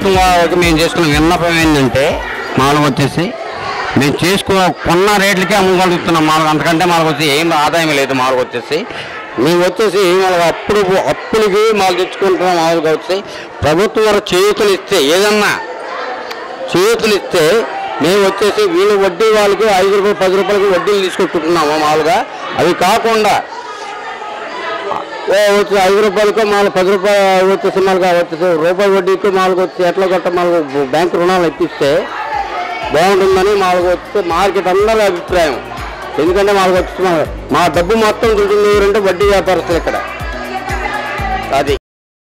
ప్రభుత్వం వాళ్ళకి మేము చేసుకున్న విన్నపం ఏంటంటే మామూలుగా వచ్చేసి మేము చేసుకున్న కొన్న రేట్లకే అమ్మగలుగుతున్నాం మామూలుగా అంతకంటే మాకు వచ్చి ఏం ఆదాయం లేదు మామూలుగా వచ్చేసి మేము వచ్చేసి మామూలుగా అప్పుడు అప్పులకి మాకు తెచ్చుకుంటున్నాం మామూలుగా వచ్చి ప్రభుత్వం వారు చేతులు ఇస్తే ఏదన్నా చేతులు ఇస్తే మేము వచ్చేసి వీళ్ళు వడ్డీ వాళ్ళకి ఐదు రూపాయలు పది రూపాయలకి వడ్డీలు తీసుకొట్టుకుంటున్నాము మామూలుగా అవి కాకుండా ఓ వచ్చి ఐదు రూపాయలకో మామూలు పది రూపాయలు వచ్చేసి మామూలుగా వచ్చేసి రూపాయి వడ్డీకి మామూలుగా వచ్చి ఎట్లా కొట్ట మామూలుగా బ్యాంకు రుణాలు ఇప్పిస్తే బాగుంటుందని మామూలుగా వచ్చి మార్కెట్ అందరి అభిప్రాయం ఎందుకంటే మామూలుగా వచ్చి మా- మా డబ్బు మొత్తం ఉంటుంది ఎవరంటే వడ్డీ వ్యాపారస్తులు ఇక్కడ అది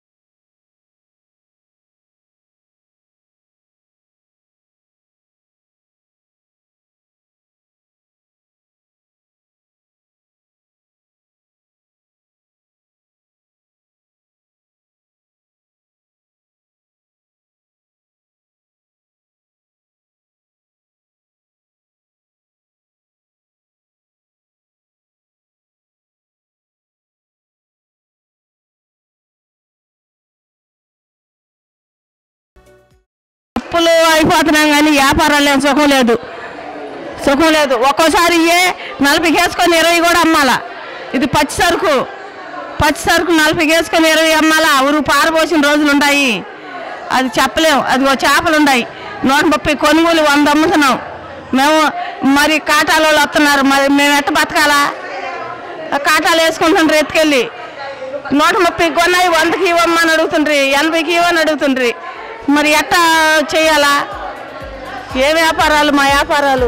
అప్పులు అయిపోతున్నాం కానీ వ్యాపారాలు ఏం సుఖం లేదు సుఖం లేదు ఒక్కోసారి ఏ నలభై వేసుకొని ఇరవై కూడా అమ్మాలా ఇది పచ్చి సరుకు పచ్చి సరుకు నలభై వేసుకొని ఇరవై అమ్మాలా ఊరు పారబోసిన రోజులు ఉన్నాయి అది చెప్పలేం అది ఓ చేపలు ఉన్నాయి నూట ముప్పై కొనుగోలు వంద అమ్ముతున్నాం మేము మరి కాటాల వాళ్ళు వస్తున్నారు మరి మేము ఎట్ట బతకాలా ఆ కాటాలు వేసుకుంటుండ్రు ఎత్తుకెళ్ళి నూట ముప్పై కొన్నాయి వందకి ఇవ్వమ్మని అడుగుతుండ్రి ఎనభైకి ఇవ్వని అడుగుతుండ్రి మరి ఎట్టా చేయాలా ఏ వ్యాపారాలు మా వ్యాపారాలు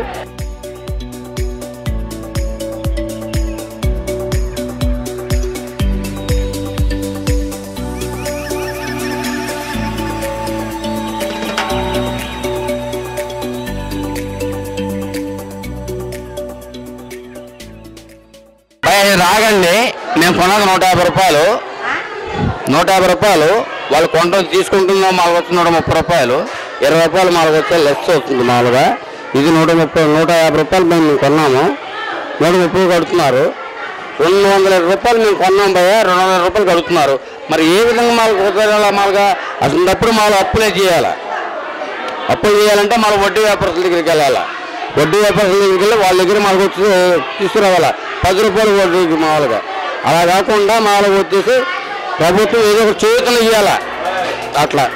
భయ రాగండి మేము కొన్నది నూట యాభై రూపాయలు నూట యాభై రూపాయలు వాళ్ళు కొంట తీసుకుంటున్నాం మాకు వచ్చి నూట ముప్పై రూపాయలు ఇరవై రూపాయలు మాకు వచ్చే లెస్ వస్తుంది మామూలుగా ఇది నూట ముప్పై నూట యాభై రూపాయలు మేము కొన్నాము నూట ముప్పై కడుతున్నారు రెండు వందల ఇరవై రూపాయలు మేము కొన్నాం భయ రెండు వందల రూపాయలు కడుతున్నారు మరి ఏ విధంగా మాకు కుదరాలా మామూలుగా అసలు మాకు అప్పులే చేయాలా అప్పులు చేయాలంటే మన వడ్డీ వ్యాపారస్తుల దగ్గరికి వెళ్ళాలా వడ్డీ వ్యాపారస్తుల దగ్గరికి వెళ్ళి వాళ్ళ దగ్గర మనకు వచ్చి తీసుకురావాలా పది రూపాయలు వడ్డీకి మామూలుగా అలా కాకుండా మామూలుగా వచ్చేసి ప్రభుత్వం ఏదో ఒక చేతులు ఇవ్వాలా అట్లా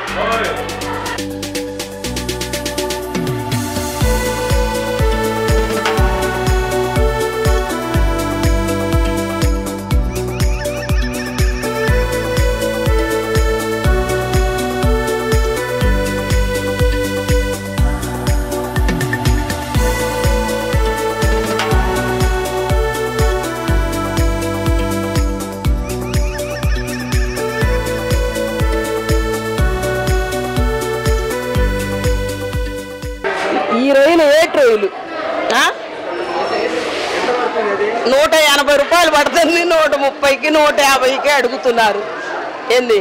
ఈ రొయ్యలు ఏటి రొయ్యలు ఆ? నూట ఎనభై రూపాయలు పడుతుంది నూట ముప్పైకి నూట యాభైకి అడుగుతున్నారు ఏంది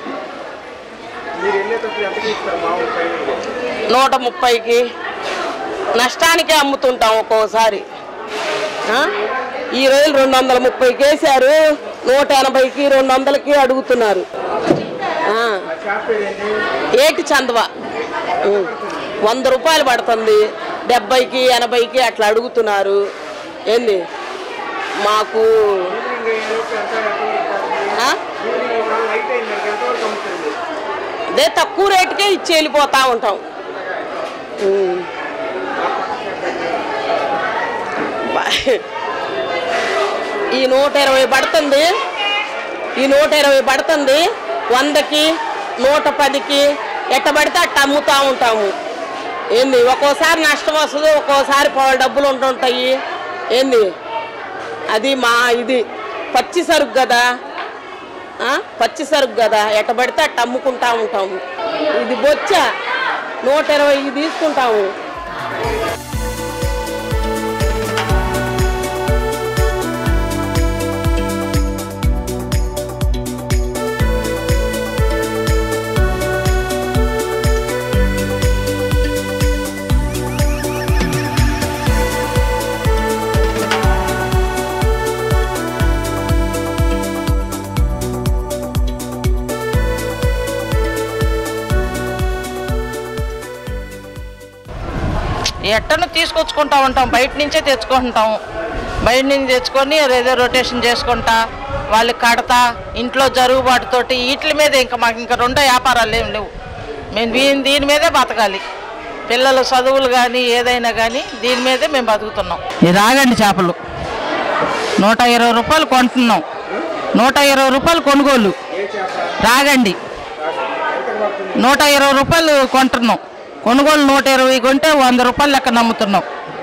నూట ముప్పైకి నష్టానికి అమ్ముతుంటాం ఒక్కోసారి ఆ? ఈ రొయ్యలు రెండు వందల ముప్పైకి వేసారు నూట ఎనభైకి రెండు వందలకి అడుగుతున్నారు ఆ. ఏటి చందవ ఉం. వంద రూపాయలు పడుతుంది డెబ్బైకి ఎనభైకి అట్లా అడుగుతున్నారు ఏంది మాకు ఆ? అదే తక్కువ రేటుకే ఇచ్చి వెళ్ళిపోతా ఉంటాం ఉం. బా- ఈ నూట ఇరవై పడుతుంది ఈ నూట ఇరవై పడుతుంది వందకి నూట పదికి ఎట్ట పడితే అట్ట అమ్ముతా ఉంటాము ఏంది ఒక్కోసారి నష్టం వస్తుంది ఒక్కోసారి పో- డబ్బులు ఉంటుంటాయి ఏంది అది మా ఇది పచ్చి సరుకు కదా ఆ? పచ్చి సరుకు కదా ఎట్ట పడితే అట్ట అమ్ముకుంటా ఉంటాము ఇది బొచ్చ నూట ఇరవై తీసుకుంటాము ఎట్టను తీసుకొచ్చుకుంటా ఉంటాం బయట నుంచే తెచ్చుకుంటాం బయట నుంచి తెచ్చుకొని ఏదో రొటేషన్ చేసుకుంటా వాళ్ళకి కడతా ఇంట్లో జరుగుబాటుతోటి వీటి మీద ఇంకా మాకు ఇంకా రెండో వ్యాపారాలు ఏం లేవు మేము దీని దీని మీదే బతకాలి పిల్లల చదువులు కానీ ఏదైనా కానీ దీని మీదే మేము బతుకుతున్నాం ఇది రాగండి చేపలు నూట ఇరవై రూపాయలు కొంటున్నాం నూట ఇరవై రూపాయలు కొనుగోలు రాగండి నూట ఇరవై రూపాయలు కొంటున్నాం కొనుగోలు నూట ఇరవై కొంటే వంద రూపాయలు లెక్క నమ్ముతున్నాం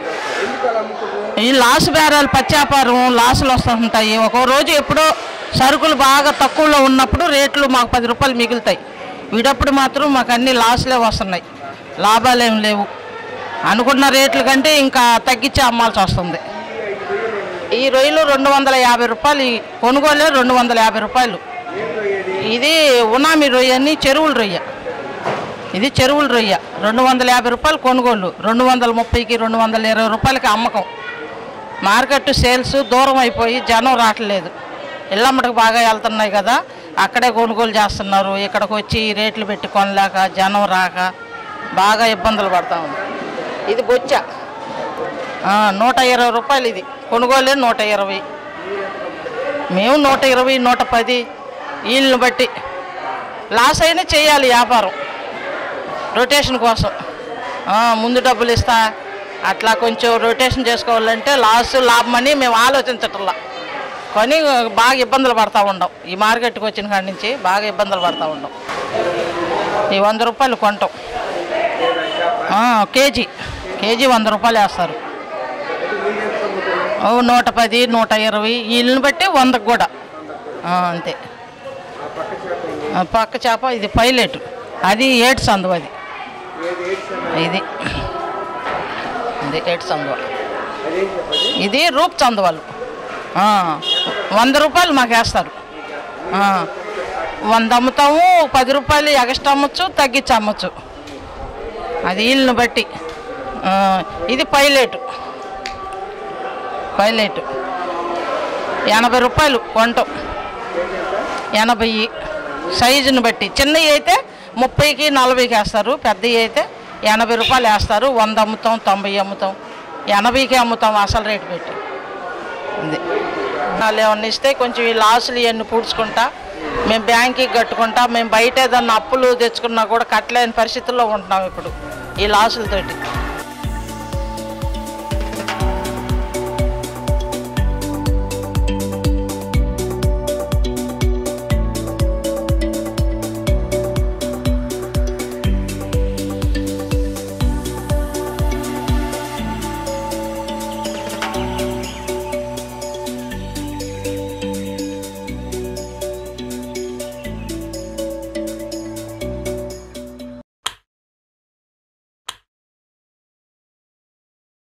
ఈ లాస్ బేరాలు పచ్చాపారం లాసులు వస్తుంటాయి ఒక్కో రోజు ఎప్పుడో సరుకులు బాగా తక్కువలో ఉన్నప్పుడు రేట్లు మాకు పది రూపాయలు మిగులుతాయి వీడప్పుడు మాత్రం మాకు అన్ని లాసులే వస్తున్నాయి లాభాలు ఏం లేవు అనుకున్న రేట్ల కంటే ఇంకా తగ్గించి అమ్మాల్సి వస్తుంది ఈ రొయ్యలు రెండు వందల యాభై రూపాయలు ఈ కొనుగోలే రెండు వందల యాభై రూపాయలు ఇది ఉనామి రొయ్య అని చెరువుల రొయ్య ఇది చెరువుల రొయ్య రెండు వందల యాభై రూపాయలు కొనుగోలు రెండు వందల ముప్పైకి రెండు వందల ఇరవై రూపాయలకి అమ్మకం మార్కెట్ సేల్స్ దూరం అయిపోయి జనం రావట్లేదు ఇళ్ళమ్మటికి బాగా వెళ్తున్నాయి కదా అక్కడే కొనుగోలు చేస్తున్నారు ఇక్కడికి వచ్చి రేట్లు పెట్టి కొనలేక జనం రాక బాగా ఇబ్బందులు పడతా ఉంది ఇది బొచ్చ ఆ, నూట ఇరవై రూపాయలు ఇది కొనుగోలే నూట ఇరవై మేము నూట ఇరవై నూట పది వీళ్ళని బట్టి లాస్ అయినా చేయాలి వ్యాపారం రొటేషన్ కోసం ఆ, ముందు డబ్బులు ఇస్తా అట్లా కొంచెం రొటేషన్ చేసుకోవాలంటే లాస్ లాభమని మేము ఆలోచించటంలా కానీ బాగా ఇబ్బందులు పడతా ఉండం ఈ మార్కెట్కి వచ్చిన కాడి నుంచి బాగా ఇబ్బందులు పడతా ఉండం ఈ వంద రూపాయలు కొంటాం ఆ, కేజీ కేజీ వంద రూపాయలు వేస్తారు ఓ నూట పది నూట ఇరవై వీళ్ళని బట్టి వందకు కూడా ఆ, అంతే ఆ, పక్క చేప ఇది పైలెట్ అది ఏడు సందు అది ఇది ఇది ఏడు సందువ ఇది రూప్ చందువలు ఆ, వంద రూపాయలు మాకు వేస్తారు ఆ, వంద అమ్ముతాము పది రూపాయలు ఎగస్ట్రా అమ్మచ్చు తగ్గించి అమ్మచ్చు అది వీళ్ళని బట్టి ఆ, ఇది పైలెట్ పైలెట్ ఎనభై రూపాయలు కొంటాం ఎనభై సైజుని బట్టి చిన్నవి అయితే ముప్పైకి నలభైకి వేస్తారు పెద్దవి అయితే ఎనభై రూపాయలు వేస్తారు వంద అమ్ముతాం తొంభై అమ్ముతాం ఎనభైకి అమ్ముతాం అసలు రేటు పెట్టి ఇది వాళ్ళు ఏమన్నా ఇస్తే కొంచెం ఈ లాసులు ఇవన్నీ పూడ్చుకుంటా మేము బ్యాంక్కి కట్టుకుంటా మేము బయట ఏదన్నా అప్పులు తెచ్చుకున్నా కూడా కట్టలేని పరిస్థితుల్లో ఉంటున్నాం ఇప్పుడు ఈ లాసులతోటి